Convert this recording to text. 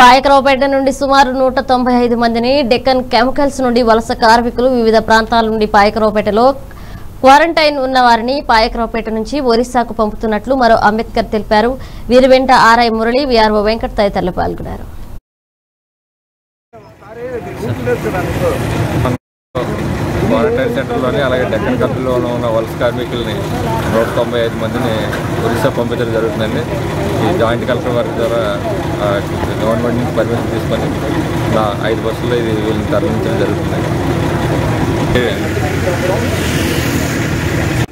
పాయకరావుపేట నుండి సుమారు నూట తొంభై ఐదు మందిని డెక్కన్ కెమికల్స్ నుండి వలస కార్మికులు వివిధ ప్రాంతాల నుండి పాయకరావుపేటలో క్వారంటైన్ ఉన్న వారిని పాయకరావుపేట నుంచి ఒరిస్సాకు పంపుతున్నట్లు మరో అంబేద్కర్ తెలిపారు వీరి వెంట ఆర్ఐ మురళి విఆర్ఓ వెంకట్ తదితరులు పాల్గొన్నారు క్వారంటైన్ సెంటర్లోని అలాగే డెక్కన్ కంపెనీలో ఉన్న వలస కార్మికుల్ని నూట తొంభై ఐదు మందిని ఒరిస్సా పంపించడం జరుగుతుందండి ఈ జాయింట్ కలెక్టర్ వారి ద్వారా ఆ, గవర్నమెంట్ నుంచి పర్మిషన్ తీసుకొని నా ఐదు బస్సుల్లో ఇది వీళ్ళని తరలించడం జరుగుతుంది